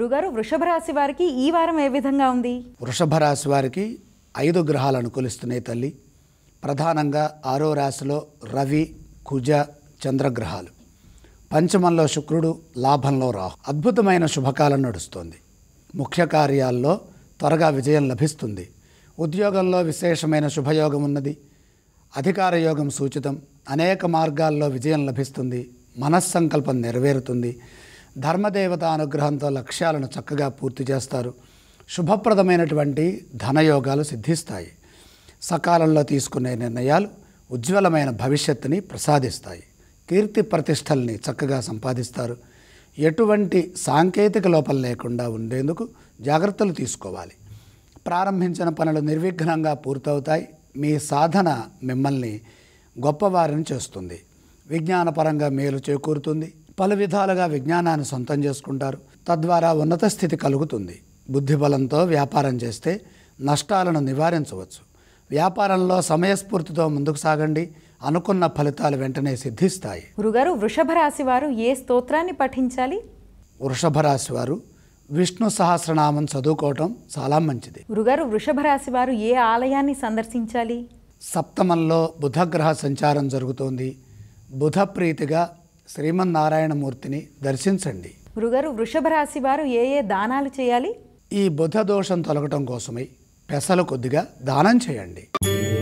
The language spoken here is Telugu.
గురుగారు వృషభ రాశి వారికి ఈ వారం ఏ విధంగా ఉంది వృషభ రాశి వారికి ఐదు గ్రహాలు అనుకూలిస్తున్నాయి తల్లి ప్రధానంగా ఆరో రాశిలో రవి కుజ చంద్రగ్రహాలు పంచమంలో శుక్రుడు లాభంలో రాహు అద్భుతమైన శుభకాలం నడుస్తోంది ముఖ్య కార్యాల్లో త్వరగా విజయం లభిస్తుంది ఉద్యోగంలో విశేషమైన శుభయోగం ఉన్నది అధికార యోగం సూచితం అనేక మార్గాల్లో విజయం లభిస్తుంది మనస్సంకల్పం నెరవేరుతుంది ధర్మదేవత అనుగ్రహంతో లక్ష్యాలను చక్కగా పూర్తి చేస్తారు శుభప్రదమైనటువంటి ధనయోగాలు సిద్ధిస్తాయి సకాలంలో తీసుకునే నిర్ణయాలు ఉజ్వలమైన భవిష్యత్తుని ప్రసాదిస్తాయి కీర్తి ప్రతిష్టల్ని చక్కగా సంపాదిస్తారు ఎటువంటి సాంకేతిక లోపం లేకుండా ఉండేందుకు జాగ్రత్తలు తీసుకోవాలి ప్రారంభించిన పనులు నిర్విఘ్నంగా పూర్తవుతాయి మీ సాధన మిమ్మల్ని గొప్పవారిని చేస్తుంది విజ్ఞానపరంగా మేలు చేకూరుతుంది పలు విధాలుగా విజ్ఞానాన్ని సొంతం చేసుకుంటారు తద్వారా ఉన్నత స్థితి కలుగుతుంది బుద్ధిబలంతో వ్యాపారం చేస్తే నష్టాలను నివారించవచ్చు వ్యాపారంలో సమయస్ఫూర్తితో ముందుకు సాగండి అనుకున్న ఫలితాలు వెంటనే సిద్ధిస్తాయి గురుగారు వృషభ రాశి వారు ఏ స్తోత్రాన్ని పఠించాలి వృషభ రాశి వారు విష్ణు సహస్రనామం చదువుకోవటం చాలా మంచిది గురుగారు వృషభ రాశి వారు ఏ ఆలయాన్ని సందర్శించాలి సప్తమంలో బుధగ్రహ సంచారం జరుగుతోంది బుధ ప్రీతిగా శ్రీమన్నారాయణమూర్తిని దర్శించండి గురుగారు వృషభ రాశి వారు ఏ ఏ దానాలు చేయాలి ఈ బుధ దోషం తొలగటం కోసమై పెసలు కొద్దిగా దానం చేయండి